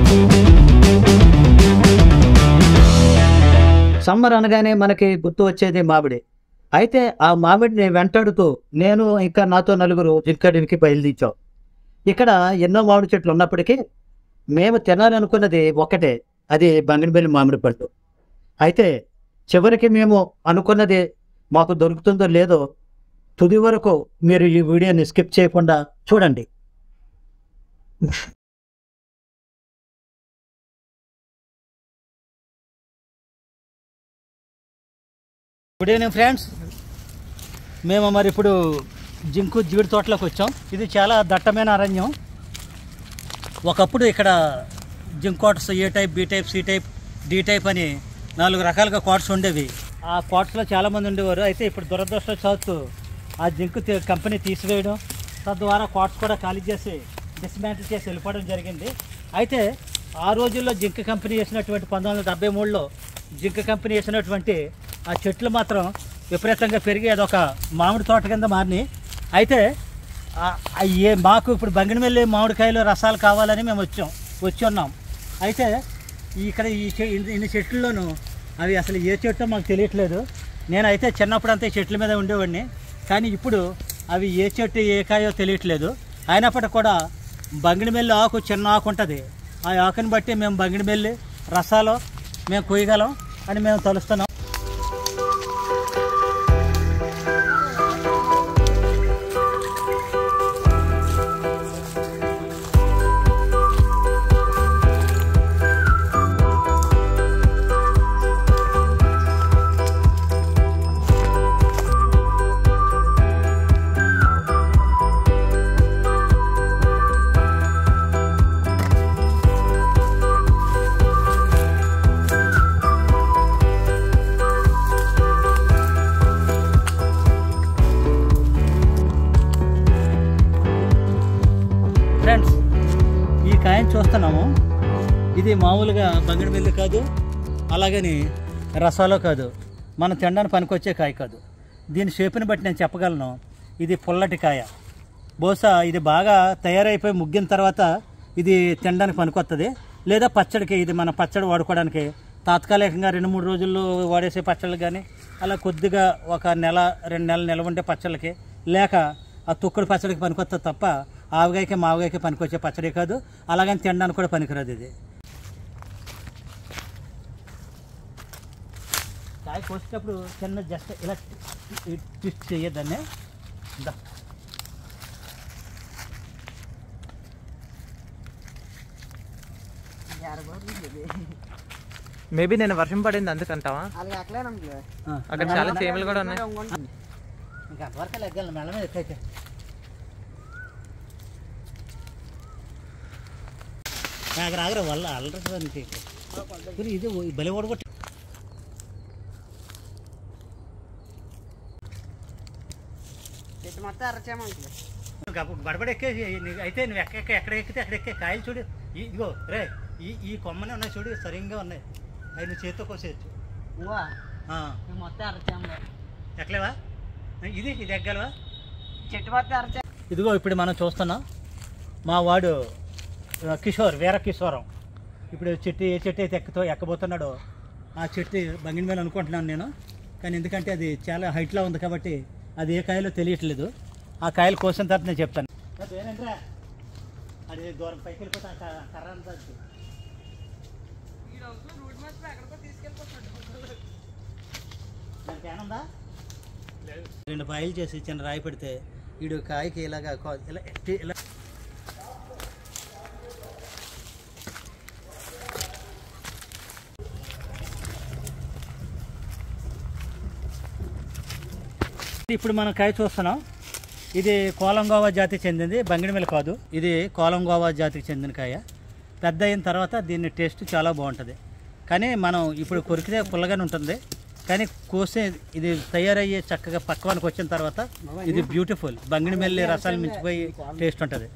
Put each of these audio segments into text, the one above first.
Summer అనగానే మనకి గుర్తు వచ్చేది మామిడి అయితే ఆ మామిడిని వెంటాడుతూ నేను ఇంకా నాతో నలుగురు జింకడికి బయలుదేరాం ఇక్కడ ఎన్నో మామిడి చెట్లు ఉన్నప్పటికీ మేము తినాలనుకున్నది ఒకటే అది బంగినబెల్లి మామిడి పళ్ళు అయితే చివరికి మేము అనుకున్నది మాకు దొరుకుతుందో లేదో తుది వరకు మీరు ఈ వీడియోని స్కిప్ చేయకుండా చూడండి గుడ్ ఈవినింగ్ ఫ్రెండ్స్ మేము మరి ఇప్పుడు జింకు జీడి తోటలోకి వచ్చాం ఇది చాలా దట్టమైన అరణ్యం ఒకప్పుడు ఇక్కడ జింక్ కోట్స్ A type B type C type D type అని నాలుగు రకాలుగా కోట్స్ ఉండేవి ఆ కోట్స్లో చాలామంది ఉండేవారు అయితే ఇప్పుడు దురదృష్టవశాత్తు ఆ జింక్ తీ- కంపెనీ తీసివేయడం తద్వారా కోట్స్ కూడా ఖాళీ చేసి డిస్మాంటిల్ చేసి వెళ్ళిపోవడం జరిగింది అయితే ఆ రోజుల్లో జింక్ కంపెనీ వేసినటువంటి పంతొమ్మిది వందల డెబ్బై మూడులో జింక్ కంపెనీ వేసినటువంటి ఆ చెట్లు మాత్రం విపరీతంగా పెరిగి అదొక మామిడి తోట కింద మారినాయి అయితే ఆ- ఆ ఏ మాకు ఇప్పుడు బంగినమెల్లి మామిడికాయలు రసాలు కావాలని మేము వచ్చాం వచ్చి ఉన్నాం అయితే ఇక్కడ ఈ చె- ఇన్ని- ఇన్ని చెట్లలోనూ అవి అసలు ఏ చెట్టో మాకు తెలియట్లేదు నేనైతే చిన్నప్పుడు అంతా ఈ చెట్ల మీద ఉండేవాడిని కానీ ఇప్పుడు అవి ఏ చెట్టు ఏ కాయో తెలియట్లేదు అయినప్పటికీ కూడా బంగినమెల్లి ఆకు చిన్న ఆకు ఉంటుంది ఆ ఆకుని బట్టి మేము బంగినమెల్లి రసాలు మేము కొయ్యగలం అని మేము తలుస్తున్నాం ఫ్రెండ్స్ ఈ కాయని చూస్తున్నాము ఇది మామూలుగా బంగిడిమిల్లి కాదు అలాగని రసాలో కాదు మనం తినడానికి పనికొచ్చే కాయ కాదు దీని షేపుని బట్టి నేను చెప్పగలను ఇది పుల్లటి కాయ బహుశా ఇది బాగా తయారైపోయి ముగ్గిన తర్వాత ఇది తినడానికి పనికొస్తుంది లేదా పచ్చడికి ఇది మన పచ్చడి వాడుకోవడానికి తాత్కాలికంగా రెండు మూడు రోజుల్లో వాడేసే పచ్చళ్ళు కానీ అలా కొద్దిగా ఒక నెల రెండు నెలలు నిలవ ఉండే పచ్చళ్ళకి లేక ఆ తుక్కుడు పచ్చడికి పనికొస్తుంది తప్ప ఆవగాయకి మావగాయకి పనికొచ్చే పచ్చడి కాదు అలాగని తినడానికి కూడా పనికిరాదు ఇది కాయ కోసేటప్పుడు చిన్న జస్ట్ ఇలా ట్విస్ట్ చేయొద్దని దా. మేబీ నేను వర్షం పడింది అందుకంటావా ఆ, అక్కడ చాలా చీమలు కూడా ఉన్నాయి ఇంకా అంతవరకు లెగ్గాలి మెల్ల మీద ఎక్కైతే నాకు రాగరా వల్ల అల్లరికి ఇది ఓ- బలి ఓడగొట్టి చెట్టు మొత్తం అరచేమంటుంది గడబడి ఎక్కే నీ- అయితే నువ్వు ఎక్క ఎక్క- ఎక్కడ ఎక్కితే అక్కడ ఎక్కే కాయలు చూడు ఈ- ఇదిగో రే ఈ ఈ కొమ్మనే ఉన్నాయి చూడు సరిగ్గా ఉన్నాయి అవి నువ్వు చేతితో కోసేయచ్చు నువ్వా ఆ, నువ్వు మొత్తం అరచేమలే ఎక్కలేవా ఇది ఇది ఎక్కగలవా చెట్టు మొత్తం అరచే ఇదిగో ఇప్పుడు మనం చూస్తున్నాం మా వాడు ఆ, కిషోర్ వీర కిషోరం ఇప్పుడు చెట్టు ఏ చెట్టు అయితే ఎక్కుతో ఎక్కబోతున్నాడో ఆ చెట్టు బంగిన మీద అనుకుంటున్నాను నేను కానీ ఎందుకంటే అది చాలా హైట్లో ఉంది కాబట్టి అది ఏ కాయలో తెలియట్లేదు ఆ కాయలు కోసిన తర్వాత నేను చెప్తాను ఏంటంటే అది దూరం పైకి వెళ్ళిపోతే ఆ క- కర్ర అంతా అది. దానికి ఏమన్నా రెండు పాయలు చేసి చిన్న రాయి పెడితే వీడు కాయకి ఇలాగా కో- ఇలా ఎత్తి- ఇలా ఇప్పుడు మనం కాయ చూస్తున్నాం ఇది కోలంగోవా జాతికి చెందింది బంగిడిమిల కాదు ఇది కోలంగోవా జాతికి చెందిన కాయ పెద్ద అయిన తర్వాత దీని టేస్ట్ చాలా బాగుంటుంది కానీ మనం ఇప్పుడు కొరికితే పుల్లగానే ఉంటుంది కానీ కోసే ఇది తయారయ్యే చక్కగా పక్వానికి వచ్చిన తర్వాత ఇది బ్యూటిఫుల్ బంగిడిమెల్లి రసాలు మించిపోయి టేస్ట్ ఉంటుంది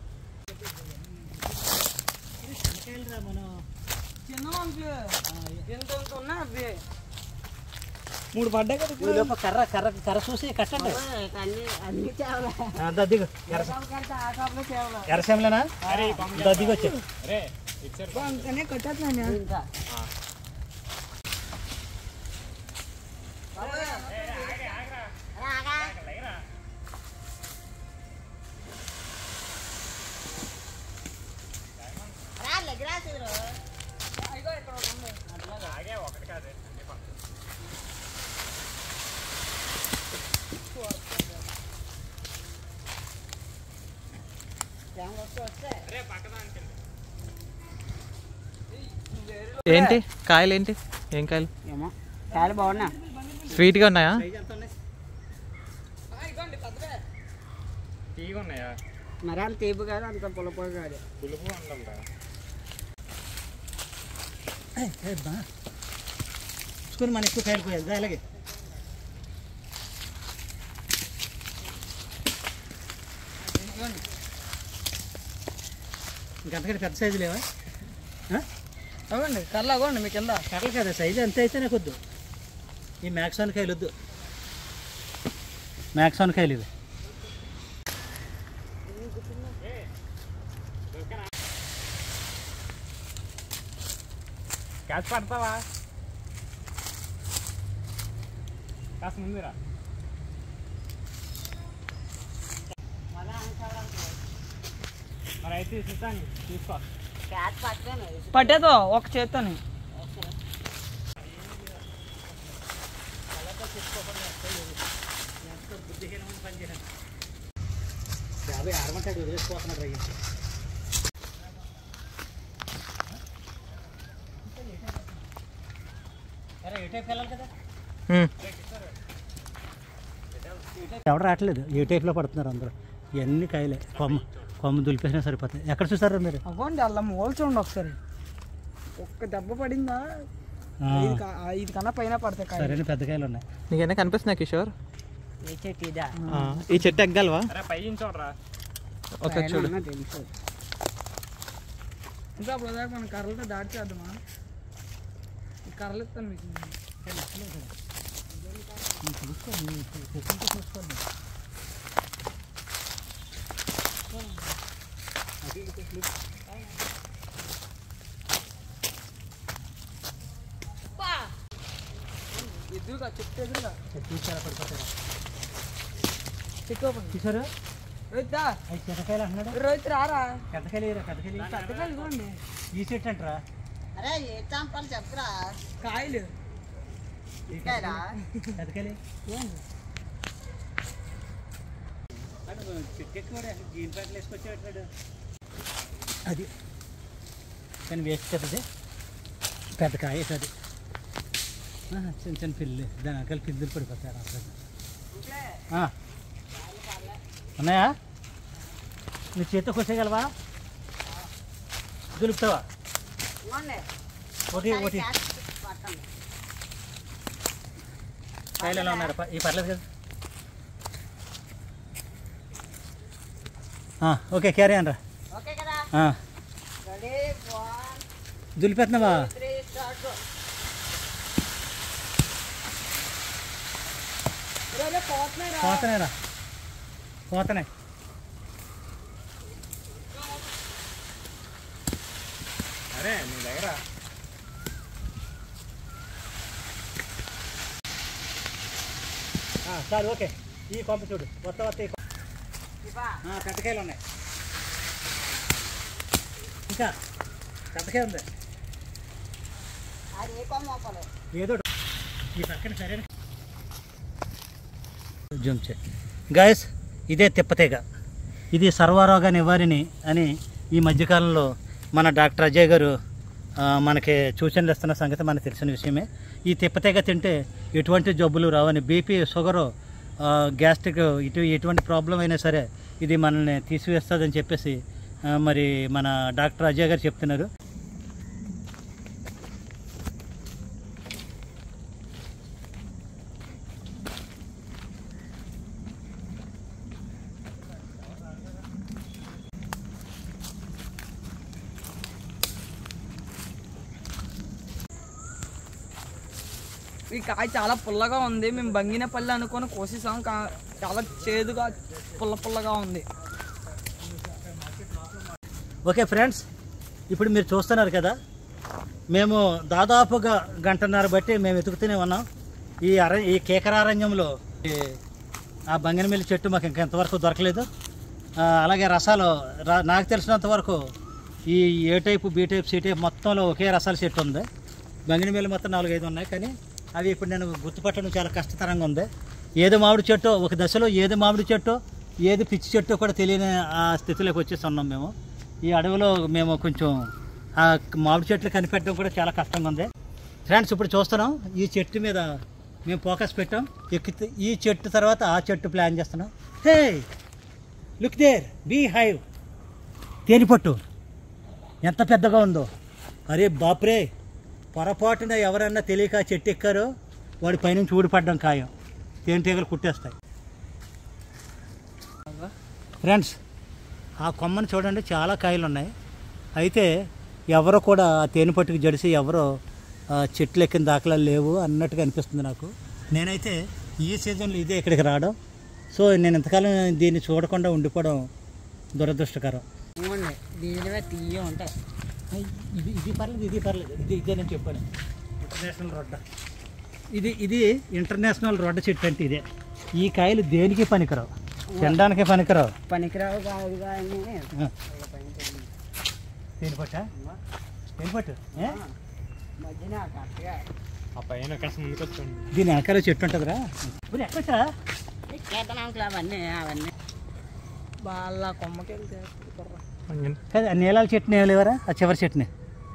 చిన్న వంకులు ఎంత ఎంత ఉన్నా అవి మూడు పడ్డా కదా ఈ లోపల కర్ర కర్ర కర్ర చూసి కట్టండి అన్ని అన్ని చేవలే ఆ, దా దిగు ఎర్ర కంటే ఆ కాపులో చేవలే ఎర్రసేమలేనా దా దిగు వచ్చే అందుకనే కొట్టేస్తున్నాను ఇంకా ఏంటి కాయలు ఏంటి ఏం కాయలు ఏమో కాయలు బాగున్నా స్వీట్గా ఉన్నాయా మరి అంత తీపు కాదు అంత పులపు కాదు చూసుకొని మన ఎక్కువ కాయలు పోయాలి దా ఇలాగే ఇంకంతకంటే పెద్ద సైజు లేవా ఆ? అవ్వండి కర్ల అవ్వండి మీ కింద కర్రలు కదా సైజు ఎంత అయితే నాకు వద్దు ఈ మ్యాక్సాన్ కాయలు వద్దు మ్యాక్సాన్ కాయలు ఇవి క్యాచ్ పడతావా కాస్త ముందురా మరి అయితే ఇస్తాను తీసుకో క్యాట్ పట్టుకొని పట్టేదో ఒక చేత్తోని యాభై ఆరమంటాడు వదిలేసిపోతున్నాడు రయ్యి అరే ఏ టైప్ వెళ్ళాలి కదా ఎవడు రావట్లేదు ఏ టైప్లో పడుతున్నారు అందరూ ఇవన్నీ కాయలే కొమ్మ కొమ్మ దులిపేసినా సరిపోతాయి ఎక్కడ చూసారా మీరు అవ్వండి అలా మోల్ చూడండి ఒకసారి ఒక్క దెబ్బ పడిందా ఆ, ఐదు కా- ఐదు కన్నా పైన పడతాయి కాయలు సరైన పెద్ద కాయలు ఉన్నాయి నీకేనా కనిపిస్తున్నా కిషోర్ ఏ చెట్టు ఇదా ఈ చెట్టు ఎగ్గలవా ఒకసారి చూడు పైన తెలుసు ఇంకా అప్పుడు దాకా మనం కర్రలతో దాడి చేద్దామా ఈ కర్రలు ఇస్తాను మీకు ఎదురుగా చెట్టు ఎదురుగా చూసారా పడిపోతారా చెట్టు ఓపెన్ చూసారు రోహిత్ అవి చిన్నకాయలు అంటున్నాడు రోహిత్ రారా పెద్దకాయలు ఏరా పెద్దకాయలు పెద్దకాయలు ఇవ్వండి ఈ చెట్టు అంటారా అరే ఏ చంపాలి చెప్పురా కాయలు కాయలా పెద్దకాయలు చెట్టు కూడా జీన్ ప్యాకెట్లు వేసుకొచ్చేటాడు అది కానీ వేస్ట్ కదది పెద్ద కాయ అది ఆహా, చిన్న చిన్న పిల్లి దాని అక్కలు పిల్లులు పడిపోతాయి అసలు ఉన్నాయా నీ చేతితో కొట్టేయగలవా దులుపుతావా ఇవ్వండి ఒకటి ఒకటి క్యాట్ పట్టండి కాయలు ఎలా ఉన్నారు ఈ పర్లేదు కదా ఆ, ఓకే క్యారీ అనరా ఓకే కదా ఆ, రెడీ వన్ దులిపేస్తున్నావా త్రీ స్టార్ట్ పోతున్నాయిరా పోతున్నాయి అరే నీ దగ్గర ఆ, చాలు ఓకే ఈ కొంప చూడు కొత్త కొత్త ఈ కొంప. ఇవ్వా ఆ, పెద్దకాయలు ఉన్నాయి ఇంకా పెద్దకాయ ఉంది అది ఏ కొమ్మ మొక్కలు ఏదో ఒకటి. ఈ పక్కన సరైన జూమ్ చే గాయస్ ఇదే తిప్పతీగ ఇది సర్వరోగ నివారిణి అని ఈ మధ్యకాలంలో మన డాక్టర్ అజయ్ గారు ఆ, మనకి సూచనలు ఇస్తున్న సంగతి మనకు తెలిసిన విషయమే ఈ తిప్పతీగ తింటే ఎటువంటి జబ్బులు రావని బీపీ షుగరు ఆ, గ్యాస్ట్రిక్ ఇటు ఎటువంటి ప్రాబ్లం అయినా సరే ఇది మనల్ని తీసివేస్తుందని చెప్పేసి ఆ, మరి మన డాక్టర్ అజయ్ గారు చెప్తున్నారు ఈ కాయ చాలా పుల్లగా ఉంది మేము బంగినపల్లి అనుకొని కోసేసాం కా చాలా చేదుగా పుల్ల పుల్లగా ఉంది ఓకే ఫ్రెండ్స్ ఇప్పుడు మీరు చూస్తున్నారు కదా మేము దాదాపుగా గంటన్నర బట్టి మేము వెతుకుతూనే ఉన్నాం ఈ అర ఈ కేకరారణ్యంలో ఈ ఆ బంగినమిల్లి చెట్టు మాకు ఇంకా ఇంతవరకు దొరకలేదు ఆ, అలాగే రసాలు రా- నాకు తెలిసినంత వరకు ఈ A type B type C type మొత్తంలో ఒకే రసాల చెట్టు ఉంది బంగినమిల్లి మొత్తం నాలుగైదు ఉన్నాయి కానీ అవి ఇప్పుడు నేను గుర్తుపట్టడం చాలా కష్టతరంగా ఉంది ఏది మామిడి చెట్టు ఒక దశలో ఏది మామిడి చెట్టు ఏది పిచ్చి చెట్టు కూడా తెలియని ఆ స్థితిలోకి వచ్చేసి ఉన్నాం మేము ఈ అడవిలో మేము కొంచెం ఆ మామిడి చెట్లు కనిపెట్టడం కూడా చాలా కష్టంగా ఉంది ఫ్రెండ్స్ ఇప్పుడు చూస్తున్నాం ఈ చెట్టు మీద మేము ఫోకస్ పెట్టాం ఎక్కితే ఈ చెట్టు తర్వాత ఆ చెట్టు ప్లాన్ చేస్తున్నాం hey look there beehive తేనిపట్టు ఎంత పెద్దగా ఉందో అరే బాప్రే పొరపాటున ఎవరన్నా తెలియక ఆ చెట్టు ఎక్కారో వాడి పైనుంచి ఊడిపడడం ఖాయం తేనెటీగలు కుట్టేస్తాయి ఫ్రెండ్స్ ఆ కొమ్మని చూడండి చాలా కాయలు ఉన్నాయి అయితే ఎవరో కూడా ఆ తేనెపట్టుకు జడిసి ఎవరో ఆ, చెట్లు ఎక్కిన దాఖలాలు లేవు అన్నట్టుగా అనిపిస్తుంది నాకు నేనైతే ఈ సీజన్లో ఇదే ఇక్కడికి రావడం సో నేను ఇంతకాలం దీన్ని చూడకుండా ఉండిపోవడం దురదృష్టకరం ఇవ్వండి దీనిలో తీయ ఉంటాయి అయ్, ఇది ఇది పర్లేదు ఇది పర్లేదు ఇది ఇదే నేను చెప్పాను ఇంటర్నేషనల్ రొడ్డ ఇది ఇది ఇంటర్నేషనల్ రొడ్డ చెట్టు అంటే ఇదే ఈ కాయలు దేనికి పనికిరావు తినడానికి పనికిరావు పనికిరావు కాదు కానీ ఆ. తేనిపట్ట తేనిపట్టు ఏ? మధ్యన కరెక్ట్గా ఆ పైన కాస్త ముందుకు వచ్చాను దీని వెనకాల చెట్టు ఉంటుందిరా ఇప్పుడు ఎక్కడ ఎక్కేతనాంకులు అవన్నీ అవన్నీ వాళ్ళ కొమ్మకి వెళ్తే కుర్ర. కదా ఆ నీలాల చెట్టుని ఏం లేవరా ఆ చివరి చెట్టుని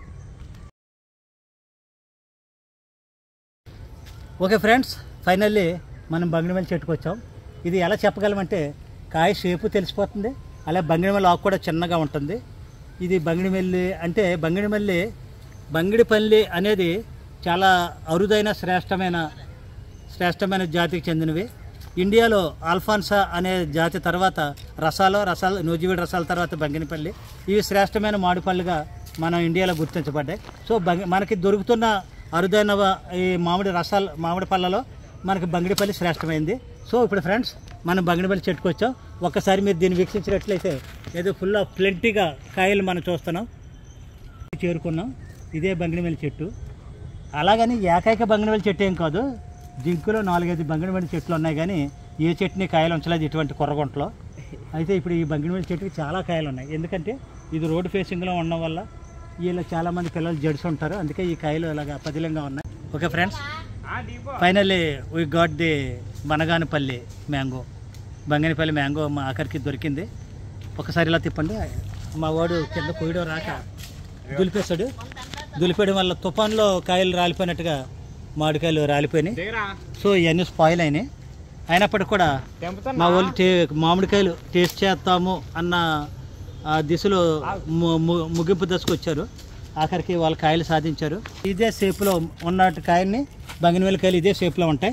ఓకే ఫ్రెండ్స్ ఫైనల్లీ మనం బంగినమల్లి చెట్టుకు వచ్చాం ఇది ఎలా చెప్పగలమంటే కాయ షేపు తెలిసిపోతుంది అలా బంగినమల్లి ఆకు కూడా చిన్నగా ఉంటుంది ఇది బంగినమల్లి అంటే బంగినమల్లి బంగిడిపల్లి అనేది చాలా అరుదైన శ్రేష్టమైన శ్రేష్టమైన జాతికి చెందినవి ఇండియాలో ఆల్ఫాన్సా అనే జాతి తర్వాత రసాలు రసాలు నూజివీడు రసాల తర్వాత బంగినపల్లి ఇవి శ్రేష్టమైన మామిడిపళ్ళుగా మనం ఇండియాలో గుర్తించబడ్డాయి సో బంగి మనకి దొరుకుతున్న అరుదైన వ- ఈ మామిడి రసాలు మామిడి పళ్ళలో మనకి బంగిడిపల్లి శ్రేష్టమైంది సో ఇప్పుడు ఫ్రెండ్స్ మనం బంగిడిపల్లి చెట్టుకు వచ్చాం ఒక్కసారి మీరు దీన్ని వీక్షించినట్లయితే ఏదో ఫుల్ ఆఫ్ ప్లెంటీగా కాయలు మనం చూస్తున్నాం చేరుకున్నాం ఇదే బంగినమల్లి చెట్టు అలాగని ఏకైక బంగినమల్లి చెట్టు ఏం కాదు జింకులో నాలుగైదు బంగినమల్లి చెట్లు ఉన్నాయి కానీ ఏ చెట్టుని కాయలు ఉంచలేదు ఇటువంటి కొర్రగుంటలో అయితే ఇప్పుడు ఈ బంగినమల్లి చెట్టుకి చాలా కాయలు ఉన్నాయి ఎందుకంటే ఇది రోడ్డు ఫేసింగ్లో ఉండడం వల్ల వీళ్ళు చాలామంది పిల్లలు జడిసి ఉంటారు అందుకే ఈ కాయలు ఇలాగ పదిలంగా ఉన్నాయి okay friends finally we got the Banaganapalli mango Banganapalli mango మా ఆఖరికి దొరికింది ఒకసారి ఇలా తిప్పండి మా వాడు కింద కొయ్యడం రాక దులిపేశాడు దులిపేయడం వల్ల తుఫాన్లో కాయలు రాలిపోయినట్టుగా మామిడికాయలు రాలిపోయినాయి దగ్గర సో ఇవన్నీ స్పాయిల్ అయినాయి అయినప్పటికీ కూడా మా వాళ్ళు టే మామిడికాయలు టేస్ట్ చేస్తాము అన్న ఆ దిశలో ము- ము- ముగింపు దశకు వచ్చారు ఆఖరికి వాళ్ళ కాయలు సాధించారు ఇదే షేప్లో ఉన్నట్టు కాయల్ని బంగినవేల కాయలు ఇదే షేప్లో ఉంటాయి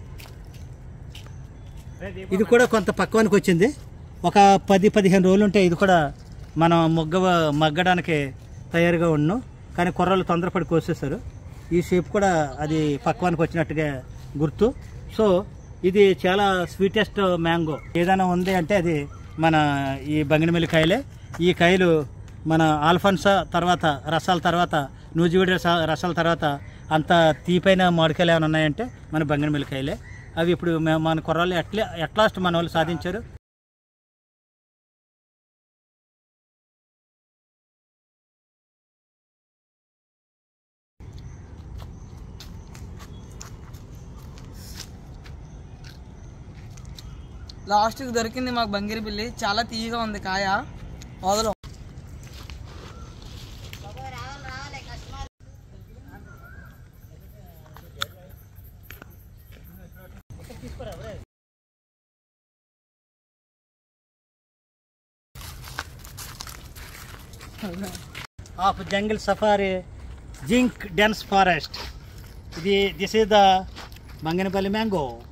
ఇది కూడా కొంత పక్వానికి వచ్చింది ఒక పది పదిహేను రోజులు ఉంటే ఇది కూడా మనం మొగ్గ మగ్గడానికి తయారుగా ఉన్నాం కానీ కుర్రలు తొందరపడి కోసేస్తారు ఈ షేప్ కూడా అది పక్వానికి వచ్చినట్టుగా గుర్తు సో ఇది చాలా స్వీటెస్ట్ మ్యాంగో ఏదైనా ఉంది అంటే అది మన ఈ బంగినమిల్లి కాయలే ఈ కాయలు మన ఆల్ఫాన్సా తర్వాత రసాల తర్వాత నూజివీడి రస రసాల తర్వాత అంత తీపైన మామిడికాయలు ఏమైనా ఉన్నాయంటే మన బంగినమిల్లి కాయలే అవి ఇప్పుడు మే- మన కుర్రాళ్ళు ఎట్లా ఎట్లాస్ట్ మన వాళ్ళు సాధించారు లాస్ట్కి దొరికింది మాకు బంగిరి పిల్లి చాలా తీయగా ఉంది కాయ మొదలు ఆఫ్ జంగిల్ సఫారీ జింక్ డెన్స్ ఫారెస్ట్ ఇది this is the Banginapalli mango